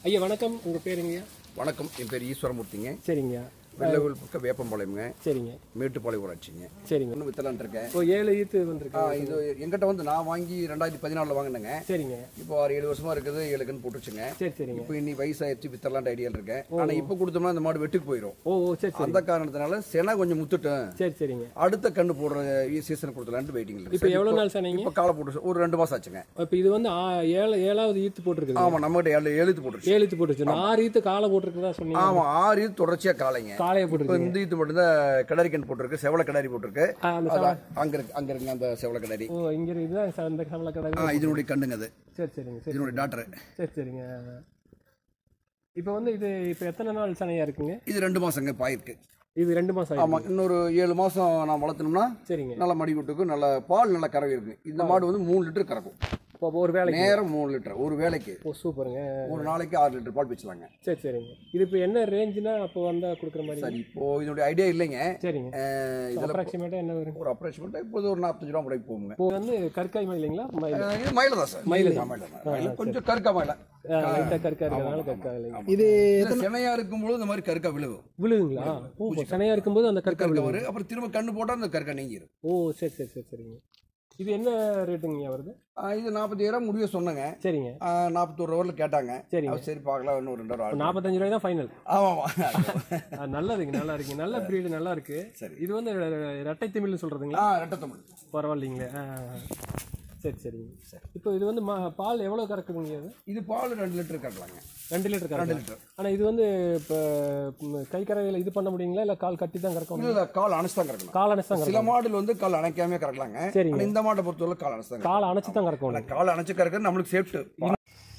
ஐயா வணக்கம் உங்க பேருங்கய்யா வணக்கம் என் பேர் ஈஸ்வரமூர்த்திங்க சரிங்கய்யா வெள்ளவில் பக்கம் வேப்பம்பாளையம்ங்க சரிங்க மேட்டுப்பாளையம் ஊராட்சிங்க சரிங்க ஒன்று வித்தலான் இருக்கேன் இப்போ ஏழு ஈத்து ஆ, வந்திருக்கு இது எங்கிட்ட வந்து நான் வாங்கி ரெண்டாயிரத்தி பதினாலில் வாங்கினேங்க சரிங்க இப்போ ஆறு ஏழு வருஷமா இருக்குது ஏழுக்குன்னு போட்டுச்சுங்க சரி சரிங்க இப்போ இன்னி வயசாயிருச்சு வித்தரலான்ட்டு ஐடியாவில் இருக்கேன் ஆனால் இப்போ கொடுத்தோம்னா அந்த மாடு வெட்டுக்கு போயிடும் ஓ ஓ சரி சரி அந்த காரணத்தினால செனை கொஞ்சம் முத்துட்டேன் சரி சரிங்க அடுத்த கண்ணு போடுற சீசன் கொடுத்தலான்ட்டு வெயிட்டிங்ல இப்போ எவ்வளவு நாள் சொன்னீங்க இப்போ காலை போட்டு ஒரு ரெண்டு மாசம் ஆச்சுங்க இப்போ இது வந்து ஆ- ஏழு ஏழாவது ஈத்து போட்டிருக்குது ஆமா நம்மகிட்ட ஏழு எழுத்து போட்டுருச்சு ஏழு ஈத்து போட்டுருச்சு நான் ஆறு ஈத்து காலை போட்டிருக்குதா சொன்னீங்க ஆமா ஆறு இது தொடர்ச்சியா காலைங்க காளையை இப்போ போட்டிருக்கு இந்த இது மட்டும்தான் கிடாரி கண் போட்டிருக்கு செவல கிடாரி போட்டிருக்கு ஆ, அந்த அதான் அங்க இருக்கு அங்க இருக்குங்க அந்த செவல கிடாரி ஓ இங்க இருக்கு இதுதான் ச- இந்த சவள கடை ஆ இதனுடைய கண்ணுங்க அது சரி சரிங்க சரி இதனுடைய டாக்டர் சரி சரிங்க இப்போ வந்து இது இப்போ எத்தனை நாள் சனையா இருக்குங்க இது ரெண்டு மாசங்க பாயிருக்கு இது ரெண்டு மாசம் ஆயிருக்கு ஆமா இன்னொரு ஏழு மாசம் நான் வளர்த்தணும்னா சரிங்க நல்ல மடி விட்டுக்கும் நல்ல பால் நல்ல கறவை இருக்கு இந்த மாடு வந்து மூணு லிட்டர் கறக்கும் இப்போ ஒரு வேலைக்கு நேரம் மூணு லிட்டர் ஒரு வேலைக்கு ஓ சூப்பருங்க ஒரு நாளைக்கு ஆறு லிட்டர் பால் வச்சுலாங்க சரி சரிங்க இது இப்போ என்ன ரேஞ்சுனா அப்போ வந்தா கொடுக்குற மாதிரி சரி இப்போ இதனுடைய ஐடியா இல்லைங்க சரிங்க அஹ் இதுல அப்ராக்சிமேட்டாக என்ன வரும் ஒரு ஆப்ரேஷன் இப்போது ஒரு நாற்பத்தஞ்சு ரூபா முறைக்கு போகுங்க இப்போ வந்து கற்காய் மயிலைங்களா மயில் அஹ் இது மயில தான் சார் மயில மயில தான் மயில கொஞ்சம் கருக்கா மயில லைட்டாக கற்கா இருக்கிறதுனால கற்கா இல்லைங்க இது சினையா இருக்கும்போது இந்த மாதிரி கருக்கா விழுகும் விழுகுங்களா ஓ இப்போ சனையாக இருக்கும்போது அந்த கற்கா கருக்கா விழுகும் வரும் அப்புறம் திரும்ப கண்ணு போட்டா அந்த கருக்கா நீங்கிரும் ஓ சரி சரி சரி சரிங்க இது என்ன ரேட்டுங்க வருது அஹ் இது நாற்பத்தாயிரம் முடிய சொன்னங்க சரிங்க நாற்பத்தோரு ரூபாயில் கேட்டாங்க சரிங்க. அவர் சரி பார்க்கலாம் இன்னும் ரெண்டு ரூபா நாற்பத்தஞ்சு ரூபாய் தான் ஃபைனல் ஆமாம் நல்லா இருக்குங்க நல்லா இருக்குங்க நல்ல பிரீடு நல்லா இருக்கு சரி. இது வந்து ரெட்டை தமிழ்னு சொல்றதுங்களா ஆ ரெட்டை தமிழ் பரவாயில்லைங்களே ஆ, ஆ. சரி சரிங்க இப்போ இது வந்து மா- பால் எவ்வளோ கறக்குதுங்க இது இது பால் ரெண்டு லிட்டர் கட்டலாங்க ரெண்டு லிட்டர் கறக்கு லிட்டர். ஆனால் இது வந்து இப்போ கை கறவையில் இது பண்ண முடியுங்களா இல்லை கால் கட்டி தான் கறக்க முடியும் இல்ல கால் அணைச்சு தான் கறக்கணும் கால் அணைச்சு தான் சில கறக்கணும் மாடுல வந்து கால் அணைக்காம கறக்கலாங்க சரிங்க. ஆனா இந்த மாட்டை பொறுத்தவரை கால் அணைச்சு தான் கால் அணைச்சு தான் கறக்கணும் கறக்கணும். கால் அணைச்சு கறக்கிறது நம்மளுக்கு சேஃப்ட்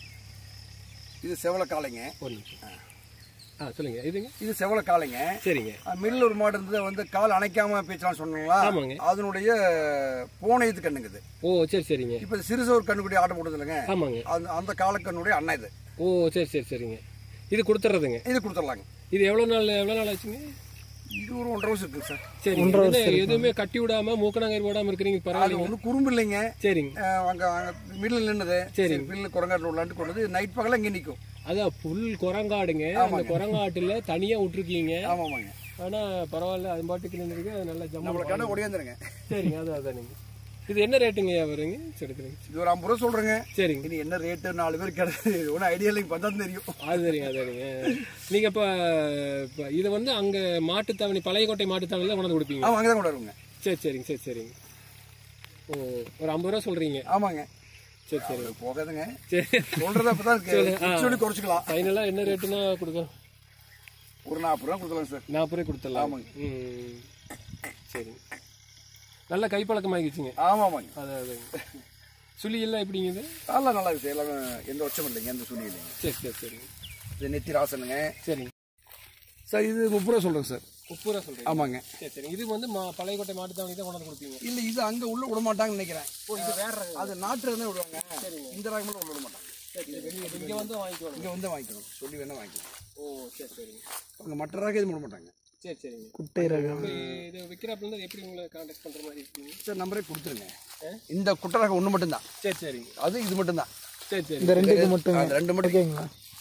இது செவல காளைங்க ஒரு நிமிஷம் ஆ சொல்லுங்க இதுங்க இது செவல காளைங்க சரிங்க மில்ல ஒரு மாடு இருந்தது வந்து கால் அணைக்காம பேச்சலாம் சொன்னீங்களா ஆமாங்க. அதனுடைய பூனையத்து கண்ணுங்குது ஓ சரி சரிங்க இப்ப சிறுச ஒரு கண்ணுக்குடி ஆட்டம் போடுது இல்லைங்க ஆமாங்க அந்த அந்த காலக்கண்ணுடைய அண்ணன் இது ஓ சரி சரி சரிங்க இது கொடுத்துட்றதுங்க இது கொடுத்துடலாங்க இது எவ்வளோ நாள் எவ்வளோ நாள் ஆச்சுங்க இது ஒரு ஒன்றரை வருஷம் இருக்குங்க சார் சரி என்ன எதுவுமே கட்டி விடாம மூக்கணாங்கர் போடாம இருக்கிறீங்க அது பரவாயில்லைங்க ஒன்றும் குறும்பு இல்லைங்க சரிங்க அஹ் அங்க அங்க மில்லில் நின்னுது சரி மில்லில் குரங்காட்டில் விடலான்ட்டு கொண்டு வந்து நைட் பகல இங்கே நிற்கும் அதான் புல் குரங்காடுங்க அந்த குரங்காட்டுல தனியா விட்டுருக்கீங்க ஆமாமாங்க ஆனா பரவாயில்ல அது பாட்டுக்கு நின்றுருக்கு அது நல்லா ஜம்மு நம்மளை கடை ஒடியாந்துருங்க சரிங்க அது அதானுங்க இது என்ன ரேட்டுங்க வருங்க சரி சரிங்க இது ஒரு ஐம்பது ரூபா சொல்றேங்க சரிங்க இனி என்ன ரேட்டு நாலு பேர் கிடையாது ஒன்றும் ஐடியா இல்லைங்க பார்த்தா தான் தெரியும் அது சரிங்க அது சரிங்க நீங்க இப்ப இப்ப இது வந்து அங்க மாட்டுத்தாவணி பழையக்கோட்டை மாட்டுத்தாவணில கொண்டாந்து கொடுப்பீங்க ஆமாம் அங்கே தான் கொண்டு வருவோங்க சரி சரிங்க சரி சரிங்க ஓ ஒரு ஐம்பது ரூபா சொல்றீங்க ஆமாங்க சரி சரி அது போகாதுங்க சரி சொல்றது அப்போ தான் இருக்கு சொல்லி குறைச்சிக்கலாம் ஃபைனலா என்ன ரேட்டுனா கொடுக்குறோம் ஒரு நாற்பது ரூபா கொடுக்கலாம் சார் நாற்பது ரூபாய் கொடுத்துடலாம் ஆமாங்க. ம் சரிங்க நல்ல கைப்பழக்கம் ஆகிடுச்சுங்க ஆமாம் ஆமாங்க அது அது சுழி எல்லாம் எப்படிங்க இது நல்லா நல்லா இருக்கு எல்லாமே எந்த வருஷமும் இல்லைங்க எந்த சூழ்நிலை இல்லைங்க சரி சரி சரிங்க இது நெத்தி ராசனுங்க சரிங்க சார் இது முப்பது ரூபா சொல்றேங்க சார் முப்பது ரூபா சொல்றீங்க ஆமாங்க சரி சரி இது வந்து மா பழையக்கோட்டை மாட்டுத்தாவணி தான் கொண்டாந்து கொடுப்பீங்க இல்லை இது அங்கே உள்ள விட மாட்டாங்கன்னு நினைக்கிறேன் ஓ இது வேற ரகம். அது நாட்டு இருந்தால் விடுவாங்க இந்த ராகம் மட்டும் உள்ள விட மாட்டாங்க சரி சரி வெளியே இங்கே வந்து வாங்கிக்கணும் இங்கே வந்து வாங்கிக்கணும் சொல்லி வேணா வாங்கிக்கணும் ஓ சரி சரிங்க அங்கே மற்ற ராகம் இது விட மாட்டாங்க சரி சரிங்க குட்டை ரகம் இப்போ இது விற்கிறப்ப இருந்து எப்படி உங்களை கான்டாக்ட் பண்ணுற மாதிரி இருக்கீங்க சார் நம்பரே கொடுத்துருங்க இந்த குட்டை ரகம் ஒன்று மட்டும்தான் சரி சரிங்க அது இது மட்டும்தான் சரி சரி இந்த ரெண்டுக்கு மட்டும் அது ரெண்டு மட்டும் ஓகேங்களா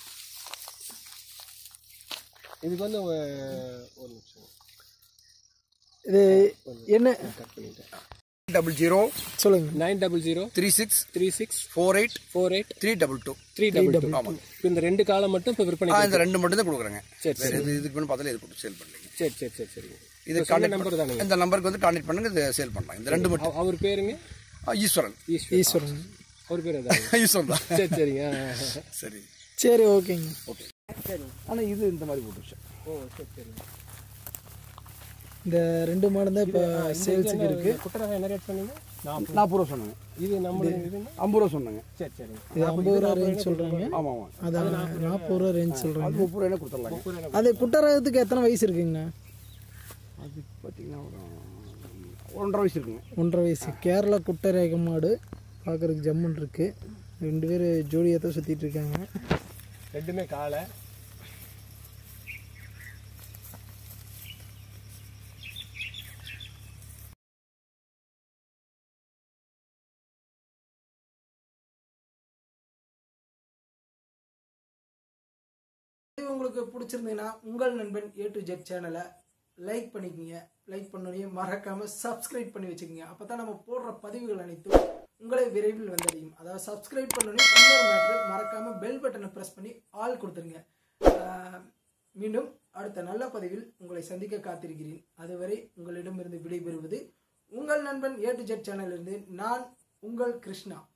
இதுக்கு வந்து அஹ், ஒரு நிமிஷம் இது என்ன கட் பண்ணிட்டேன் டபுள் ஜீரோ சொல்லுங்க nine double zero three six three six four eight four eight three double two three double two இப்போ இந்த ரெண்டு காலம் மட்டும் இப்போ விற்பனை ஆ இந்த ரெண்டு மட்டும் தான் கொடுக்குறேங்க சரி, வேறு இது இதுக்கு மேலே பார்த்தாலே இது கொடுத்து சேல் பண்ணலைங்க சரி சரி சரி சரிங்க இது சொன்ன கான்டாக்ட் நம்பர் தானுங்க இந்த நம்பருக்கு வந்து கான்டாக்ட் பண்ணுங்க இது சேல் பண்ணலாம் இந்த ரெண்டு மட்டும் அவ- அவர் பேருங்க ஆ, ஈஸ்வரன் ஈஸ்வர் ஈஸ்வரன் அவர் பேர் அதான் ஈஸ்வரன் தான் சரி சரிங்க ஆ, ஆ, ஆ. சரி சரி ஓகேங்க ஓகே ஆனால் இது இந்த மாதிரி போட்டுருச்சு ஓ சரி சரிங்க இந்த ரெண்டு மாடு தான் இப்போ சேல்ஸுக்கு இருக்கு குட்டரகம் என்ன ரேட் பண்ணீங்க நாற்பது நாற்பது ரூபா சொன்னாங்க இது நம்மளுக்கு இதுங்க ஐம்பது ரூபா சொன்னாங்க சரி சரிங்க இது ஐம்பது ரூபா ரேஞ்ச் சொல்றாங்க ஆமாம் ஆமாம் அது நாற்பது ரூபா ரேஞ்ச் சொல்றாங்க அது முப்பது ரூபாய் கொடுத்துடலாங்க அது குட்டை ரகத்துக்கு எத்தனை வயசு இருக்குங்கண்ணா அது பார்த்தீங்கன்னா ஒரு ஒன்றரை வயசு இருக்குங்க ஒன்றரை வயசு கேரளா குட்டை ரக மாடு பார்க்கறதுக்கு ஜம்முன் இருக்கு ரெண்டு பேர் ஜோடியாக தான் சுற்றிட்டு இருக்காங்க ரெண்டுமே காலை உங்களுக்கு பிடிச்சிருந்ததுன்னா உங்கள் நண்பன் ஏ டு ஜெட் சேனலை லைக் பண்ணிக்கோங்க லைக் பண்ணோடனே மறக்காம சப்ஸ்கிரைப் பண்ணி வச்சுக்கோங்க அப்போ தான் நம்ம போடுற பதிவுகள் அனைத்தும் உங்களை விரைவில் வந்தடையும் அதாவது சப்ஸ்கிரைப் பண்ணோடனே இன்னொரு மேட்ரு மறக்காம பெல் பட்டனை ப்ரெஸ் பண்ணி ஆல் கொடுத்துருங்க ஆஹ், மீண்டும் அடுத்த நல்ல பதிவில் உங்களை சந்திக்க காத்திருக்கிறேன் அதுவரை உங்களிடமிருந்து விடைபெறுவது உங்கள் நண்பன் ஏ டு ஜெட் சேனலிருந்து நான் உங்கள் கிருஷ்ணா